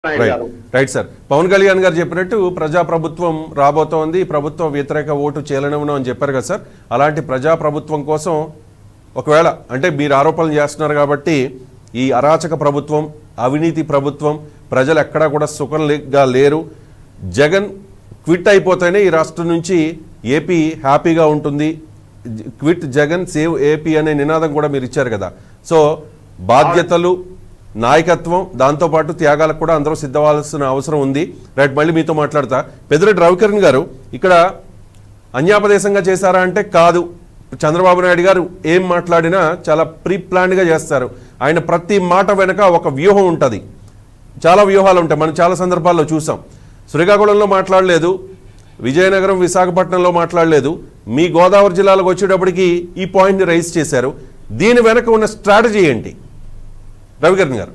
Naidu right గారు right sir Pawan Kalyan గారు చెప్పినట్టు ప్రజాప్రభుత్వం రాబోతోంది ప్రభుత్వ వ్యతిరేక ఓటు చేయలేను అని చెప్పారు కదా సార్ అలాంటి ప్రజాప్రభుత్వం కోసం ఒకవేళ అంటే మీరు ఆరోపణలు చేస్తున్నారు కాబట్టి ఈ అరాచక ప్రభుత్వం అవినీతి ప్రభుత్వం ప్రజలు ఎక్కడా కూడా సుఖంగా లేరు జగన్ క్విట్ అయిపోతేనే ఈ రాష్ట్రం నుంచి ఏపీ హ్యాపీగా ఉంటుంది జ- క్విట్ జగన్ సేవ్ ఏపీ అనే నినాదం కూడా మీరు ఇచ్చారు కదా సో బాధ్యతలు నాయకత్వం దాంతోపాటు త్యాగాలకు కూడా అందరూ సిద్ధవాల్సిన అవసరం ఉంది రైట్ మళ్ళీ మీతో మాట్లాడతా పెద్దిరెడ్డి రవికిరణ్ గారు ఇక్కడ అన్యాపదేశంగా చేశారా అంటే కాదు చంద్రబాబు నాయుడు గారు ఏం మాట్లాడినా చాలా ప్రీ ప్లాన్డ్గా చేస్తారు ఆయన ప్రతి మాట వెనక ఒక వ్యూహం ఉంటుంది చాలా వ్యూహాలు ఉంటాయి మనం చాలా సందర్భాల్లో చూసాం శ్రీకాకుళంలో మాట్లాడలేదు విజయనగరం విశాఖపట్నంలో మాట్లాడలేదు మీ గోదావరి జిల్లాలకు వచ్చేటప్పటికి ఈ పాయింట్ని రైజ్ చేశారు దీని వెనక ఉన్న స్ట్రాటజీ ఏంటి రవికిరణ్ గారు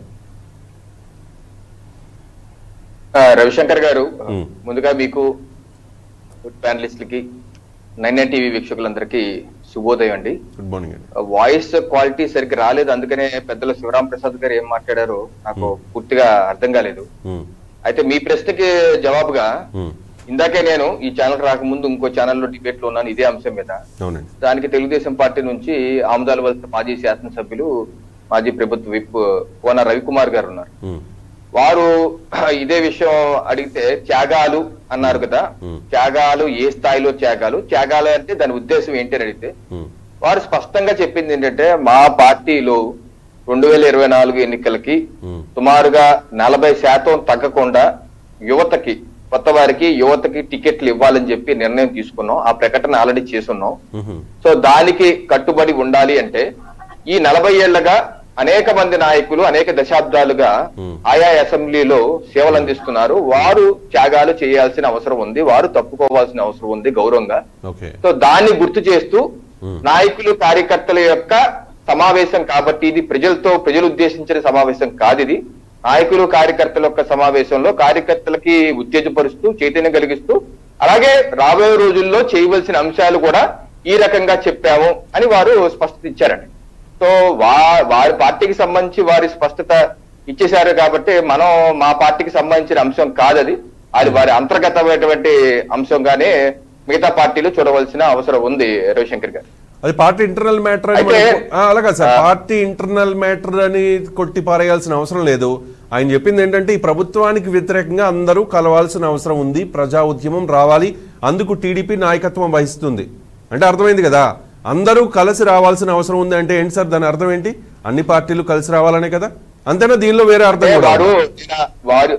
ఆ, రవిశంకర్ గారు మ్మ్. ముందుగా మీకు ప్యానలిస్టులకి నైన్ నైన్ టీవీ వీక్షకులందరికీ శుభోదయం అండి గుడ్ మార్నింగ్ అండి వాయిస్ క్వాలిటీ సరిగ్గా రాలేదు అందుకనే పెద్దల శివరాం ప్రసాద్ గారు ఏం మాట్లాడారో నాకు పూర్తిగా అర్థం కాలేదు ఉమ్, అయితే మీ ప్రశ్నకి జవాబుగా ఉమ్, ఇందాకే నేను ఈ ఛానల్ రాకముందు ఇంకో ఛానల్లో డిబేట్ లో ఉన్నాను ఇదే అంశం మీద అవునండి దానికి తెలుగుదేశం పార్టీ నుంచి ఆముదాల వలస మాజీ శాసనసభ్యులు మాజీ ప్రభుత్వ విప్ కోన రవికుమార్ గారు ఉన్నారు ఉమ్, వారు ఇదే విషయం అడిగితే త్యాగాలు అన్నారు కదా Hmm. త్యాగాలు ఏ స్థాయిలో త్యాగాలు త్యాగాలు అంటే దాని ఉద్దేశం ఏంటి అని అడిగితే ఉమ్, వారు స్పష్టంగా చెప్పింది ఏంటంటే మా పార్టీలో రెండు వేల ఇరవై నాలుగు ఎన్నికలకి ఉమ్, సుమారుగా నలభై శాతం తగ్గకుండా యువతకి కొత్త వారికి యువతకి టికెట్లు ఇవ్వాలని చెప్పి నిర్ణయం తీసుకున్నాం ఆ ప్రకటన ఆల్రెడీ చేసున్నాం ఉమ్, సో దానికి కట్టుబడి ఉండాలి అంటే ఈ నలభై ఏళ్లగా అనేక మంది నాయకులు అనేక దశాబ్దాలుగా Hmm. ఆయా అసెంబ్లీలో సేవలు అందిస్తున్నారు వారు త్యాగాలు చేయాల్సిన అవసరం ఉంది వారు తప్పుకోవాల్సిన అవసరం ఉంది గౌరవంగా ఓకే సో దాన్ని గుర్తు చేస్తూ Hmm. నాయకులు కార్యకర్తల యొక్క సమావేశం కాబట్టి ఇది ప్రజలతో ప్రజలు ఉద్దేశించిన సమావేశం కాదు ఇది నాయకులు కార్యకర్తల యొక్క సమావేశంలో కార్యకర్తలకి ఉత్తేజపరుస్తూ చైతన్యం కలిగిస్తూ అలాగే రాబోయే రోజుల్లో చేయవలసిన అంశాలు కూడా ఈ రకంగా చెప్పాము అని వారు స్పష్టత ఇచ్చారండి సో వా వారి పార్టీకి సంబంధించి వారి స్పష్టత ఇచ్చేశారు కాబట్టి మనం మా పార్టీకి సంబంధించిన అంశం కాదది అది వారి అంతర్గతమైనటువంటి అంశంగానే మిగతా పార్టీలు చూడవలసిన అవసరం ఉంది రవిశంకర్ గారు అది పార్టీ ఇంటర్నల్ మ్యాటర్ అని అయితే- మనకు- ఆ, అలాగా సార్ పార్టీ ఇంటర్నల్ మ్యాటర్ అని కొట్టి పారేయాల్సిన అవసరం లేదు ఆయన చెప్పింది ఏంటంటే ఈ ప్రభుత్వానికి వ్యతిరేకంగా అందరూ కలవాల్సిన అవసరం ఉంది ప్రజా ఉద్యమం రావాలి అందుకు టీడీపీ నాయకత్వం వహిస్తుంది అంటే అర్థమైంది కదా అందరూ కలిసి రావాల్సిన అవసరం ఉంది అంటే ఏంటి సార్ దాని అర్థం ఏంటి అన్ని పార్టీలు కలిసి రావాలనే కదా అంతేనా దీనిలో వేరే అర్థం అంటే కూడా వారు ఉందా? వారు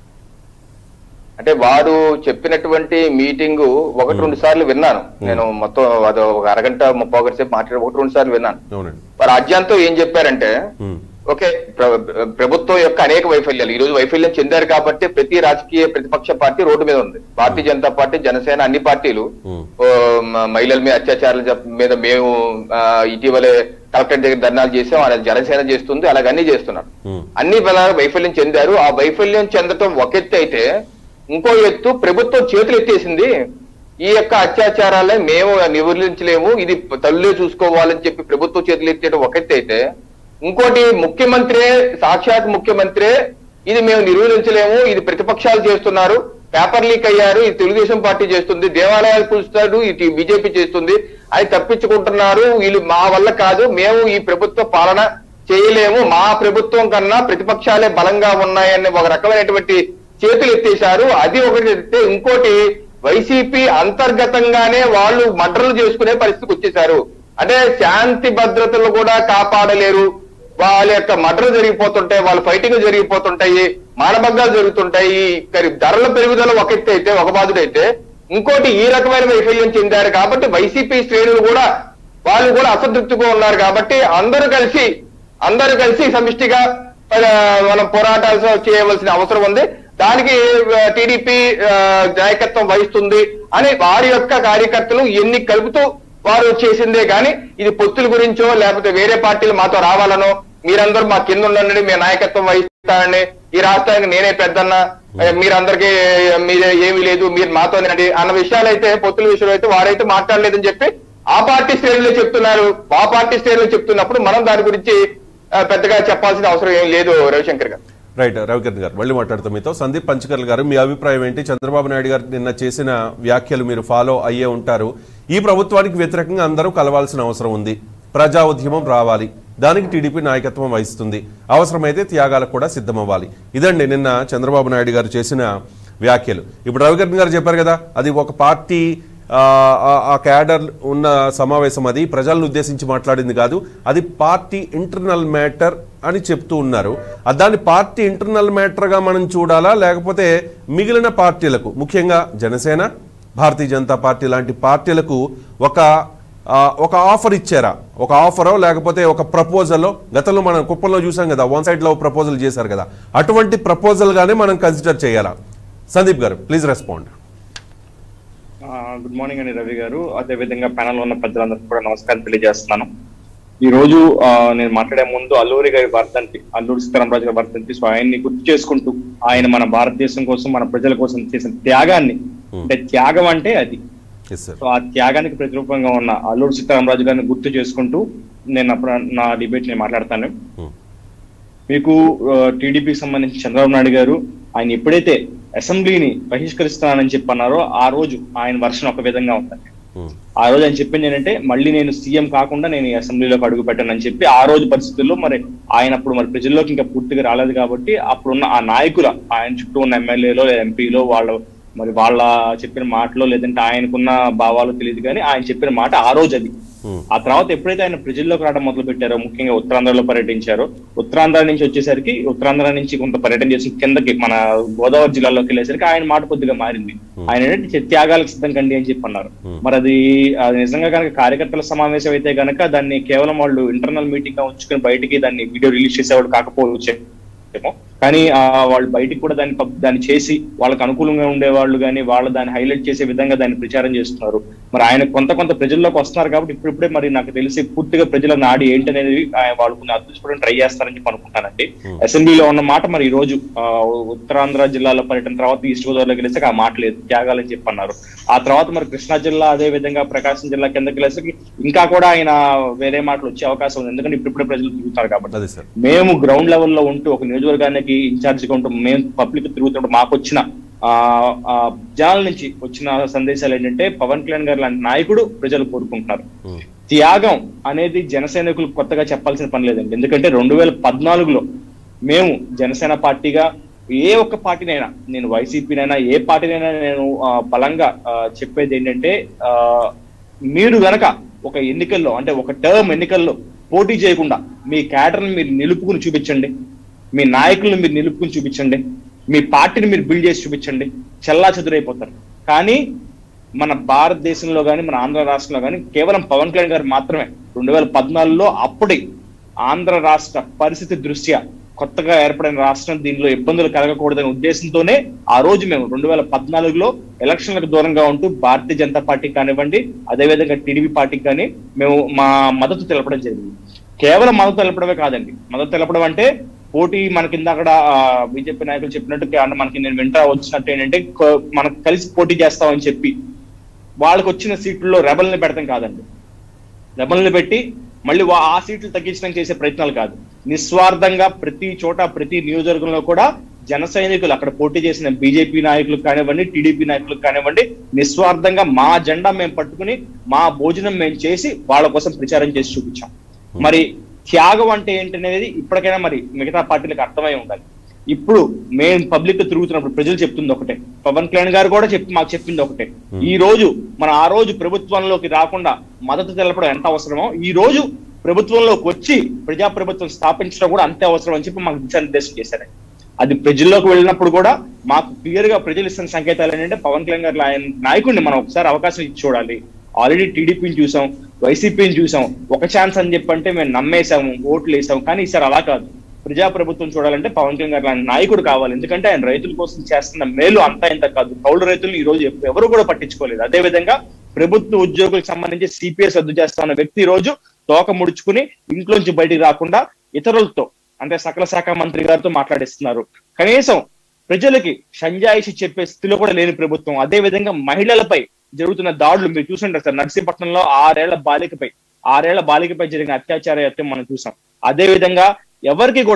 అంటే వారు చెప్పినటువంటి మీటింగ్ ఒకటి రెండు సార్లు విన్నాను నేను మొత్తం అది ఒక అరగంట ముప్పై ఒకటి సేపు మాట్లాడి ఒకటి రెండు సార్లు విన్నాను అవునండి వారు రాజ్యాంతో ఏం చెప్పారంటే ఉమ్, ఓకే ప్ర- ప్రభుత్వం యొక్క అనేక వైఫల్యాలు ఈ రోజు వైఫల్యం చెందారు కాబట్టి ప్రతి రాజకీయ ప్రతిపక్ష పార్టీ రోడ్డు మీద ఉంది భారతీయ జనతా పార్టీ జనసేన అన్ని పార్టీలు ఉమ్, ఓ, మ- మహిళల మీద అత్యాచారాల జప్- మీద మేము ఆ, ఇటీవలే కలెక్టర్ దగ్గర ధర్నాలు చేసాం అలా జనసేన చేస్తుంది అలాగ అన్ని చేస్తున్నారు ఉమ్, అన్ని బలాలు వైఫల్యం చెందారు ఆ వైఫల్యం చెందటం ఒక ఎత్తు అయితే ఇంకో ఎత్తు ప్రభుత్వం చేతులు ఎత్తేసింది ఈ యొక్క అత్యాచారాలే మేము నివారించలేము ఇది తల్లులే చూసుకోవాలని చెప్పి ప్రభుత్వం చేతులు ఎత్తేయడం ఒక ఎత్తు అయితే ఇంకోటి ముఖ్యమంత్రే సాక్షాత్ ముఖ్యమంత్రే ఇది మేము నిర్వహించలేము ఇది ప్రతిపక్షాలు చేస్తున్నారు పేపర్ లీక్ అయ్యారు ఇది తెలుగుదేశం పార్టీ చేస్తుంది దేవాలయాలు కూల్చుతారు ఇది బీజేపీ చేస్తుంది అది తప్పించుకుంటున్నారు వీళ్ళు మా వల్ల కాదు మేము ఈ ప్రభుత్వ పాలన చేయలేము మా ప్రభుత్వం కన్నా ప్రతిపక్షాలే బలంగా ఉన్నాయని ఒక రకమైనటువంటి చేతులు ఎత్తేశారు అది ఒకటి ఎత్తే ఇంకోటి వైసీపీ అంతర్గతంగానే వాళ్ళు మడ్రలు చేసుకునే పరిస్థితికి వచ్చేశారు అంటే శాంతి భద్రతలు కూడా కాపాడలేరు వాళ్ళ యొక్క మడ్రలు జరిగిపోతుంటాయి వాళ్ళ ఫైటింగ్ జరిగిపోతుంటాయి మానభంగాలు జరుగుతుంటాయి మరి ధరల పెరుగుదల ఒక ఎత్తు అయితే ఒక బాధుడైతే ఇంకోటి ఈ రకమైన వైఫల్యం చెందారు కాబట్టి వైసీపీ శ్రేణులు కూడా వాళ్ళు కూడా అసంతృప్తిగా ఉన్నారు కాబట్టి అందరూ కలిసి అందరూ కలిసి సమిష్టిగా ఆ, మనం పోరాటాలు చేయవలసిన అవసరం ఉంది దానికి టీడీపీ నాయకత్వం వహిస్తుంది అని వారి యొక్క కార్యకర్తలు ఎన్ని కలుపుతూ వారు చేసిందే గాని ఇది పొత్తుల గురించో లేకపోతే వేరే పార్టీలు మాతో రావాలనో మీరందరూ మా కింద ఉండండి మీ నాయకత్వం వహిస్తానని ఈ రాష్ట్రానికి నేనే పెద్దన్న ఏ, మీరందరికీ మీరే ఏమీ లేదు మీరు మాతో రండి అన్న విషయాలైతే పొత్తుల విషయంలో అయితే వారైతే మాట్లాడలేదని చెప్పి ఆ పార్టీ శ్రేణులు చెప్తున్నారు ఆ పార్టీ శ్రేణులు చెప్తున్నప్పుడు మనం దాని గురించి ఆ, పెద్దగా చెప్పాల్సిన అవసరం ఏం లేదు రవిశంకర్ గారు రైట్ రవికిరణ్ గారు మళ్ళీ మాట్లాడతాం మీతో సందీప్ పంచకర్ల గారు మీ అభిప్రాయం ఏంటి చంద్రబాబు నాయుడు గారు నిన్న చేసిన వ్యాఖ్యలు మీరు ఫాలో అయ్యే ఉంటారు ఈ ప్రభుత్వానికి వ్యతిరేకంగా అందరూ కలవాల్సిన అవసరం ఉంది ప్రజా ఉద్యమం రావాలి దానికి టీడీపీ నాయకత్వం వహిస్తుంది అవసరమైతే త్యాగాలకు కూడా సిద్ధమవ్వాలి ఇదండి నిన్న చంద్రబాబు నాయుడు గారు చేసిన వ్యాఖ్యలు ఇప్పుడు రవికిరణ్ గారు చెప్పారు కదా అది ఒక పార్టీ ఆ, ఆ- ఆ క్యాడర్ ఉన్న సమావేశం అది ప్రజలను ఉద్దేశించి మాట్లాడింది కాదు అది పార్టీ ఇంటర్నల్ మ్యాటర్ అని చెప్తూ ఉన్నారు ఆ దాన్ని పార్టీ ఇంటర్నల్ మ్యాటర్గా మనం చూడాలా లేకపోతే మిగిలిన పార్టీలకు ముఖ్యంగా జనసేన భారతీయ జనతా పార్టీ లాంటి పార్టీలకు ఒక ఆ, ఒక ఆఫర్ ఇచ్చారా ఒక ఆఫరో లేకపోతే ఒక ప్రపోజల్లో గతంలో మనం కుప్పంలో చూసాం కదా వన్ సైడ్ లో ప్రపోజల్ చేశారు కదా అటువంటి ప్రపోజల్ గానే మనం కన్సిడర్ చేయాలా సందీప్ గారు ప్లీజ్ రెస్పాండ్ గుడ్ మార్నింగ్ అండి రవి గారు అదే విధంగా ప్యానల్ ఉన్న పెద్దలందరికీ కూడా నమస్కారం తెలియజేస్తున్నాను ఈ రోజు ఆ, నేను మాట్లాడే ముందు అల్లూరి గారి వర్ధంతి అల్లూరి సీతారామరాజు గారి వర్ధంతి సో ఆయన్ని గుర్తు చేసుకుంటూ ఆయన మన భారతదేశం కోసం మన ప్రజల కోసం చేసిన త్యాగాన్ని అంటే త్యాగం అంటే అది ఎస్ సార్ సో ఆ త్యాగానికి ప్రతిరూపంగా ఉన్న అల్లూరి సీతారామరాజు గారిని గుర్తు చేసుకుంటూ నేను అప్పుడు నా డిబేట్ నేను మాట్లాడతాను మీకు టీడీపీకి సంబంధించి చంద్రబాబు నాయుడు గారు ఆయన ఎప్పుడైతే అసెంబ్లీని బహిష్కరిస్తానని చెప్పి అన్నారో ఆ రోజు ఆయన వర్షన్ ఒక విధంగా ఉందండి ఆ రోజు ఆయన చెప్పింది ఏంటంటే మళ్ళీ నేను సీఎం కాకుండా నేను ఈ అసెంబ్లీలోకి అడుగు పెట్టానని చెప్పి ఆ రోజు పరిస్థితుల్లో మరి ఆయన అప్పుడు మరి ప్రజల్లోకి ఇంకా పూర్తిగా రాలేదు కాబట్టి అప్పుడున్న ఆ నాయకుల ఆయన చుట్టూ ఉన్న ఎమ్మెల్యేలో లేదా ఎంపీలో వాళ్ళ మరి వాళ్ళ చెప్పిన మాటలో లేదంటే ఆయనకున్న భావాలు తెలియదు కానీ ఆయన చెప్పిన మాట ఆ రోజు అది ఆ తర్వాత ఎప్పుడైతే ఆయన ప్రజల్లోకి రావడం మొదలు పెట్టారో ముఖ్యంగా ఉత్తరాంధ్రలో పర్యటించారో ఉత్తరాంధ్ర నుంచి వచ్చేసరికి ఉత్తరాంధ్ర నుంచి కొంత పర్యటన చేసి కిందకి మన గోదావరి జిల్లాలోకి వెళ్ళేసరికి ఆయన మాట కొద్దిగా మారింది ఆయన ఏంటంటే త్యాగాలకు సిద్ధం కండి అని చెప్పి అన్నారు మరి అది అది నిజంగా కనుక కార్యకర్తల సమావేశం అయితే గనక దాన్ని కేవలం వాళ్ళు ఇంటర్నల్ మీటింగ్ గా ఉంచుకుని బయటికి దాన్ని వీడియో రిలీజ్ చేసేవాడు కాకపోవచ్చు ఏమో కానీ ఆ వాళ్ళు బయటికి కూడా దాన్ని పబ్- దాన్ని చేసి వాళ్ళకి అనుకూలంగా ఉండే వాళ్ళు కానీ వాళ్ళు దాన్ని హైలైట్ చేసే విధంగా దాన్ని ప్రచారం చేస్తున్నారు మరి ఆయన కొంత కొంత ప్రజల్లోకి వస్తున్నారు కాబట్టి ఇప్పుడిప్పుడే మరి నాకు తెలిసి పూర్తిగా ప్రజల నాడి ఏంటనేది ఆయన వాళ్ళు కొన్ని అదృష్టపడడం ట్రై చేస్తారని చెప్పి అనుకుంటానండి అసెంబ్లీలో ఉన్న మాట మరి ఈ రోజు ఆ, ఉత్తరాంధ్ర జిల్లాలో పర్యటన తర్వాత ఈస్ట్ గోదావరిలోకి వెళ్ళేసరికి ఆ మాట లేదు త్యాగాలని చెప్పి అన్నారు ఆ తర్వాత మరి కృష్ణా జిల్లా అదే విధంగా ప్రకాశం జిల్లా కిందకి వెళ్ళేసరికి ఇంకా కూడా ఆయన వేరే మాటలు వచ్చే అవకాశం ఉంది ఎందుకంటే ఇప్పుడిప్పుడే ప్రజలు తిరుగుతారు కాబట్టి అదే సార్ మేము గ్రౌండ్ లెవెల్లో ఉంటూ ఒక నియోజకవర్గానికి ఇన్ఛార్జ్ గా ఉంటూ మేము పబ్లిక్ తిరుగుతున్నప్పుడు మాకు వచ్చిన ఆ ఆ జనాల నుంచి వచ్చిన సందేశాలు ఏంటంటే పవన్ కళ్యాణ్ గారు లాంటి నాయకుడు ప్రజలు కోరుకుంటున్నారు త్యాగం అనేది జనసైనికులు కొత్తగా చెప్పాల్సిన పని లేదండి ఎందుకంటే రెండు వేల పద్నాలుగులో మేము జనసేన పార్టీగా ఏ ఒక్క పార్టీనైనా నేను వైసీపీనైనా ఏ పార్టీనైనా నేను ఆ, బలంగా ఆ, చెప్పేది ఏంటంటే ఆ, మీరు గనక ఒక ఎన్నికల్లో అంటే ఒక టర్మ్ ఎన్నికల్లో పోటీ చేయకుండా మీ క్యాడర్ని మీరు నిలుపుకుని చూపించండి మీ నాయకులను మీరు నిలుపుకుని చూపించండి మీ పార్టీని మీరు బిల్డ్ చేసి చూపించండి చెల్లా చెదురైపోతారు కానీ మన భారతదేశంలో కానీ మన ఆంధ్ర రాష్ట్రంలో కానీ కేవలం పవన్ కళ్యాణ్ గారు మాత్రమే రెండు వేల పద్నాలుగులో అప్పుడే ఆంధ్ర రాష్ట్ర పరిస్థితి దృష్ట్యా కొత్తగా ఏర్పడిన రాష్ట్రం దీనిలో ఇబ్బందులు కలగకూడదనే ఉద్దేశంతోనే ఆ రోజు మేము రెండు వేల పద్నాలుగులో ఎలక్షన్లకు దూరంగా ఉంటూ భారతీయ జనతా పార్టీ కానివ్వండి అదేవిధంగా టీడీపీ పార్టీకి కానీ మేము మా మద్దతు తెలపడం జరిగింది కేవలం మద్దతు తెలపడమే కాదండి మద్దతు తెలపడం అంటే పోటీ మనకి ఇందాక బీజేపీ నాయకులు చెప్పినట్టు అంటే మనకి నేను వెంట వచ్చినట్టు ఏంటంటే కొ- మనకు కలిసి పోటీ చేస్తామని చెప్పి వాళ్ళకి వచ్చిన సీట్లలో రెబల్ని పెడతాం కాదండి రెబల్ని పెట్టి మళ్ళీ వా- ఆ సీట్లు తగ్గించడానికి చేసే ప్రయత్నాలు కాదు నిస్వార్థంగా ప్రతి చోట ప్రతి నియోజకవర్గంలో కూడా జన సైనికులు అక్కడ పోటీ చేసిన బీజేపీ నాయకులకు కానివ్వండి టీడీపీ నాయకులకు కానివ్వండి నిస్వార్థంగా మా జెండా మేము పట్టుకుని మా భోజనం మేము చేసి వాళ్ళ కోసం ప్రచారం చేసి చూపించాం మరి త్యాగం అంటే ఏంటనేది ఇప్పటికైనా మరి మిగతా పార్టీలకు అర్థమై ఉండాలి ఇప్పుడు మేము పబ్లిక్ తిరుగుతున్నప్పుడు ప్రజలు చెప్తుంది ఒకటే పవన్ కళ్యాణ్ గారు కూడా చెప్పి మాకు చెప్పింది ఒకటే ఈ రోజు మన ఆ రోజు ప్రభుత్వంలోకి రాకుండా మద్దతు తెలపడం ఎంత అవసరమో ఈ రోజు ప్రభుత్వంలోకి వచ్చి ప్రజా ప్రభుత్వం స్థాపించడం కూడా అంతే అవసరం అని చెప్పి మాకు దిశానిర్దేశం చేశారు అది ప్రజల్లోకి వెళ్ళినప్పుడు కూడా మాకు క్లియర్ గా ప్రజలు ఇస్తున్న సంకేతాలు ఏంటంటే పవన్ కళ్యాణ్ గారు ఆయన నాయకుడిని మనం ఒకసారి అవకాశం ఇచ్చి చూడాలి ఆల్రెడీ టీడీపీని చూసాం వైసీపీని చూసాం ఒక ఛాన్స్ అని చెప్పంటే మేము నమ్మేశాము ఓట్లు వేసాము కానీ ఈసారి అలా కాదు ప్రజా ప్రభుత్వం చూడాలంటే పవన్ కళ్యాణ్ గారు లాంటి నాయకుడు కావాలి ఎందుకంటే ఆయన రైతుల కోసం చేస్తున్న మేలు అంతా ఇంత కాదు కౌలు రైతులు ఈ రోజు ఎవ- ఎవరు కూడా పట్టించుకోలేదు అదే విధంగా ప్రభుత్వ ఉద్యోగులకు సంబంధించి సిపిఎస్ రద్దు చేస్తున్న వ్యక్తి ఈ రోజు తోక ముడుచుకుని ఇంట్లోంచి బయటికి రాకుండా ఇతరులతో అంటే సకల శాఖ మంత్రి గారితో మాట్లాడిస్తున్నారు కనీసం ప్రజలకి సంజాయిషి చెప్పే స్థితిలో కూడా లేని ప్రభుత్వం అదే విధంగా మహిళలపై జరుగుతున్న దాడులు మీరు చూసుంటారు సార్ నర్సీపట్నంలో ఆరేళ్ల బాలికపై ఆరేళ్ల బాలికపై జరిగిన అత్యాచార యత్నం మనం చూసాం అదే విధంగా ఎవరికి కూడా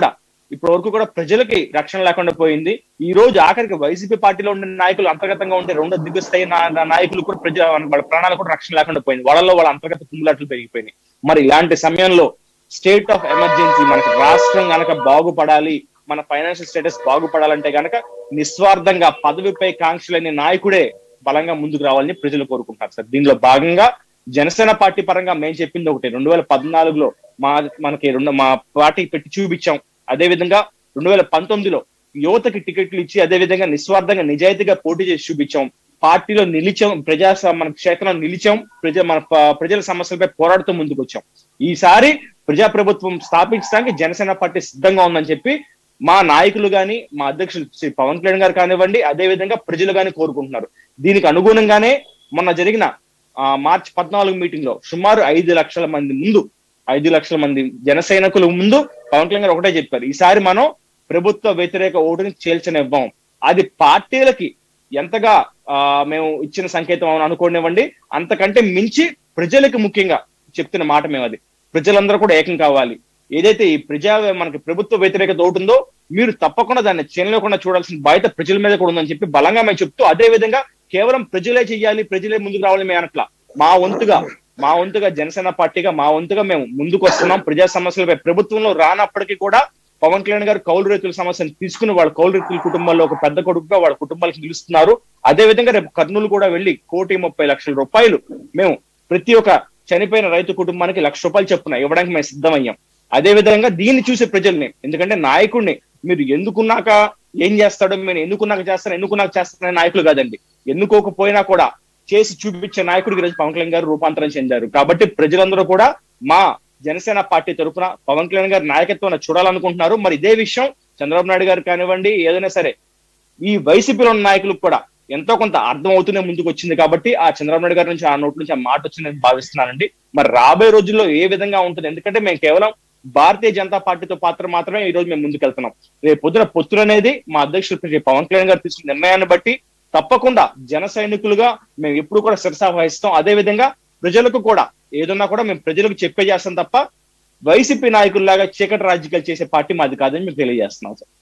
ఇప్పటి వరకు కూడా ప్రజలకి రక్షణ లేకుండా పోయింది ఈ రోజు ఆఖరికి వైసీపీ పార్టీలో ఉండే నాయకులు అంతర్గతంగా ఉంటే రెండో దిగ్గస్థాయి నా- నా నాయకులు కూడా ప్రజల వాళ్ళ ప్రాణాలు కూడా రక్షణ లేకుండా పోయింది వాళ్ళలో వాళ్ళ అంతర్గత కుమ్ములాట్లు పెరిగిపోయినాయి మరి ఇలాంటి సమయంలో స్టేట్ ఆఫ్ ఎమర్జెన్సీ మనకి రాష్ట్రం గనక బాగుపడాలి మన ఫైనాన్షియల్ స్టేటస్ బాగుపడాలంటే గనక నిస్వార్థంగా పదవిపై కాంక్షలనే నాయకుడే బలంగా ముందుకు రావాలని ప్రజలు కోరుకుంటున్నారు సార్ దీనిలో భాగంగా జనసేన పార్టీ పరంగా మేము చెప్పింది ఒకటి రెండు వేల పద్నాలుగులో మా మనకి రెండు మా పార్టీ పెట్టి చూపించాం అదే విధంగా రెండు వేల పంతొమ్మిదిలో యువతకి టికెట్లు ఇచ్చి అదే విధంగా నిస్వార్థంగా నిజాయితీగా పోటీ చేసి చూపించాం పార్టీలో నిలిచాం ప్రజా స- మన క్షేత్రంలో నిలిచాం ప్రజ మన ప- ప్రజల సమస్యలపై పోరాడుతూ ముందుకు వచ్చాం ఈసారి ప్రజాప్రభుత్వం స్థాపించడానికి జనసేన పార్టీ సిద్ధంగా ఉందని చెప్పి మా నాయకులు గాని మా అధ్యక్షులు శ్రీ పవన్ కళ్యాణ్ గారు కానివ్వండి అదే విధంగా ప్రజలు గాని కోరుకుంటున్నారు దీనికి అనుగుణంగానే మొన్న జరిగిన ఆ, మార్చి పద్నాలుగు మీటింగ్ లో సుమారు ఐదు లక్షల మంది ముందు ఐదు లక్షల మంది జన సైనికుల ముందు పవన్ కళ్యాణ్ గారు ఒకటే చెప్పారు ఈసారి మనం ప్రభుత్వ వ్యతిరేక ఓటుని చేల్చనివ్వం అది పార్టీలకి ఎంతగా ఆ, మేము ఇచ్చిన సంకేతం అని అనుకోనివ్వండి అంతకంటే మించి ప్రజలకు ముఖ్యంగా చెప్తున్న మాట మేము అది ప్రజలందరూ కూడా ఏకం కావాలి ఏదైతే ఈ ప్రజా మనకి ప్రభుత్వ వ్యతిరేకత ఒకటి ఉందో మీరు తప్పకుండా దాన్ని చేయలేకుండా చూడాల్సిన బాధ్యత ప్రజల మీద కూడా ఉందని చెప్పి బలంగా మేము చెప్తూ అదే విధంగా కేవలం ప్రజలే చెయ్యాలి ప్రజలే ముందుకు రావాలి మేము అనట్లా మా వంతుగా మా వంతుగా జనసేన పార్టీగా మా వంతుగా మేము ముందుకు వస్తున్నాం ప్రజా సమస్యలపై ప్రభుత్వంలో రానప్పటికీ కూడా పవన్ కళ్యాణ్ గారు కౌలు రైతుల సమస్యను తీసుకుని వాళ్ళ కౌలు రైతుల కుటుంబాల్లో ఒక పెద్ద కొడుకుగా వాళ్ళ కుటుంబాలకు నిలుస్తున్నారు అదే విధంగా రేపు కర్నూలు కూడా వెళ్లి కోటి ముప్పై లక్షల రూపాయలు మేము ప్రతి ఒక్క చనిపోయిన రైతు కుటుంబానికి లక్ష రూపాయలు చెప్పున ఇవ్వడానికి మేము సిద్ధమయ్యాం అదే విధంగా దీన్ని చూసే ప్రజల్ని ఎందుకంటే నాయకుడిని మీరు ఎందుకున్నాక ఏం చేస్తాడో మీరు ఎన్నుకున్నాక చేస్తాను ఎన్నుకున్నాక చేస్తాననే నాయకులు కాదండి ఎన్నుకోకపోయినా కూడా చేసి చూపించే నాయకుడికి ఈరోజు పవన్ కళ్యాణ్ గారు రూపాంతరం చెందారు కాబట్టి ప్రజలందరూ కూడా మా జనసేన పార్టీ తరఫున పవన్ కళ్యాణ్ గారి నాయకత్వాన్ని చూడాలనుకుంటున్నారు మరి ఇదే విషయం చంద్రబాబు నాయుడు గారు కానివ్వండి ఏదైనా సరే ఈ వైసీపీలో ఉన్న నాయకులకు కూడా ఎంతో కొంత అర్థం అవుతూనే ముందుకు వచ్చింది కాబట్టి ఆ చంద్రబాబు నాయుడు గారి నుంచి ఆ నోటి నుంచి ఆ మాట వచ్చిందని భావిస్తున్నానండి మరి రాబోయే రోజుల్లో ఏ విధంగా ఉంటుంది ఎందుకంటే మేము కేవలం భారతీయ జనతా పార్టీతో పాత్ర మాత్రమే ఈ రోజు మేము ముందుకు వెళ్తున్నాం రేపు పొద్దున పొత్తులు అనేది మా అధ్యక్షుడు శ్రీ పవన్ కళ్యాణ్ గారు తీసుకున్న నిర్ణయాన్ని బట్టి తప్పకుండా జన సైనికులుగా మేము ఎప్పుడు కూడా శిరసా వహిస్తాం అదే విధంగా ప్రజలకు కూడా ఏదన్నా కూడా మేము ప్రజలకు చెప్పే చేస్తాం తప్ప వైసీపీ నాయకుల్లాగా చీకటి రాజకీయాలు చేసే పార్టీ మాది కాదని మీకు తెలియజేస్తున్నాం సార్